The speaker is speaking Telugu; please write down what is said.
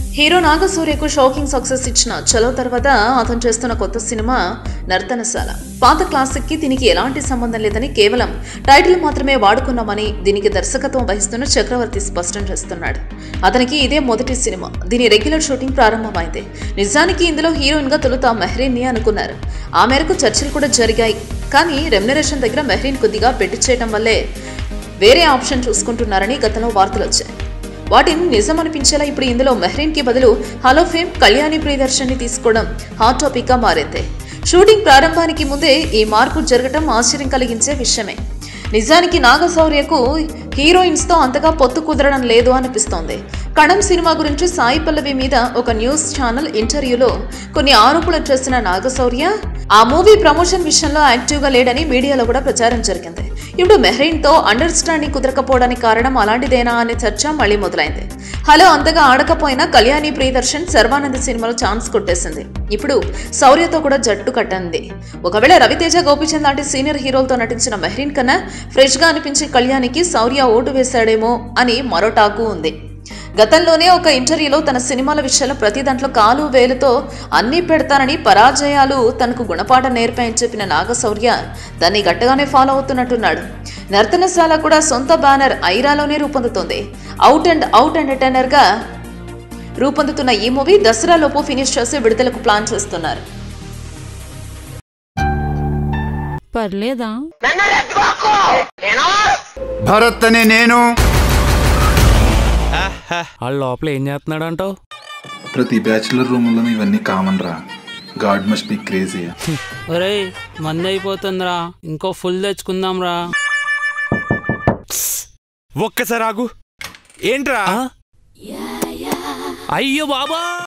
హీరో నాగసూర్యకు షాకింగ్ సక్సెస్ ఇచ్చిన చలో తర్వాత అతను చేస్తున్న కొత్త సినిమా నర్తనశాల పాత క్లాసిక్ కి దీనికి ఎలాంటి సంబంధం లేదని కేవలం టైటిల్ మాత్రమే వాడుకున్నామని దీనికి దర్శకత్వం వహిస్తున్న చక్రవర్తి స్పష్టం చేస్తున్నాడు అతనికి ఇదే మొదటి సినిమా దీని రెగ్యులర్ షూటింగ్ ప్రారంభమైంది నిజానికి ఇందులో హీరోయిన్ గా తొలుత మెహ్రీన్ ని అనుకున్నారు ఆ మేరకు చర్చలు కూడా జరిగాయి కానీ రెమ్యునరేషన్ దగ్గర మెహ్రీన్ కొద్దిగా పెట్టి చేయడం వల్లే వేరే ఆప్షన్ చూసుకుంటున్నారని గతంలో వార్తలు వచ్చాయి వాటిని నిజం అనిపించేలా ఇప్పుడు ఇందులో మెహ్రీన్ కి బదులు హలో ఫేమ్ కళ్యాణి ప్రియదర్శన్ని తీసుకోవడం హాట్ టాపిక్ గా మారింది షూటింగ్ ప్రారంభానికి ముందే ఈ మార్పు జరగటం ఆశ్చర్యం కలిగించే విషయమే నిజానికి నాగశౌర్యకు హీరోయిన్స్ తో అంతగా పొత్తు కుదరడం లేదు అనిపిస్తోంది కణం సినిమా గురించి సాయి పల్లవి మీద ఒక న్యూస్ ఛానల్ ఇంటర్వ్యూలో కొన్ని ఆరోపణలు చేసిన నాగశౌర్య ఆ మూవీ ప్రమోషన్ విషయంలో యాక్టివ్ గా లేడని మీడియాలో కూడా ప్రచారం జరిగింది ఇప్పుడు మెహ్రీన్ తో అండర్స్టాండింగ్ కుదరకపోవడానికి కారణం అలాంటిదేనా అనే చర్చ మళ్ళీ మొదలైంది హలో అంతగా ఆడకపోయినా కళ్యాణి ప్రియదర్శన్ సర్వానంద్ సినిమాలో ఛాన్స్ కొట్టేసింది ఇప్పుడు శౌర్యతో కూడా జట్టు కట్టంది ఒకవేళ రవితేజ గోపిచంద్ లాంటి సీనియర్ హీరోలతో నటించిన మెహ్రీన్ కన్నా ఫ్రెష్ గా అనిపించే కళ్యాణికి శౌర్య ఓటు వేశాడేమో అని మరో టాకు ఉంది గతంలోనే ఒక ఇంటర్వ్యూలో తన సినిమాల విషయంలో ప్రతి దాంట్లో కాలు వేలుతో అన్నీ పెడతానని పరాజయాలు తనకు గుణపాఠం నేర్పాయని చెప్పిన నాగశౌర్య దాన్ని గట్టిగానే ఫాలో అవుతున్నట్టున్నాడు నర్తనశాల కూడా సొంత బ్యానర్ ఐరాలోనే రూపొందుతోంది అవుట్ అండ్ అవుట్ ఎంటర్టైనర్ గా రూపొందుతున్న ఈ మూవీ దసరాలోపు ఫినిష్ చేసి విడుదలకు ప్లాన్ చేస్తున్నారు పర్లేదా భరత్ అనే నేను వాళ్ళ లోపల ఏం చేస్తున్నాడు అంటావు ప్రతి బ్యాచులర్ రూమ్లో ఇవన్నీ కామన్ రా గాడ్ మస్ట్ బి క్రేజీ ఒరేయ్ మంది అయిపోతుందిరా ఇంకో ఫుల్ తెచ్చుకుందాం రా ఒక్కసారి ఆగు ఏంట్రా అయ్యో బాబా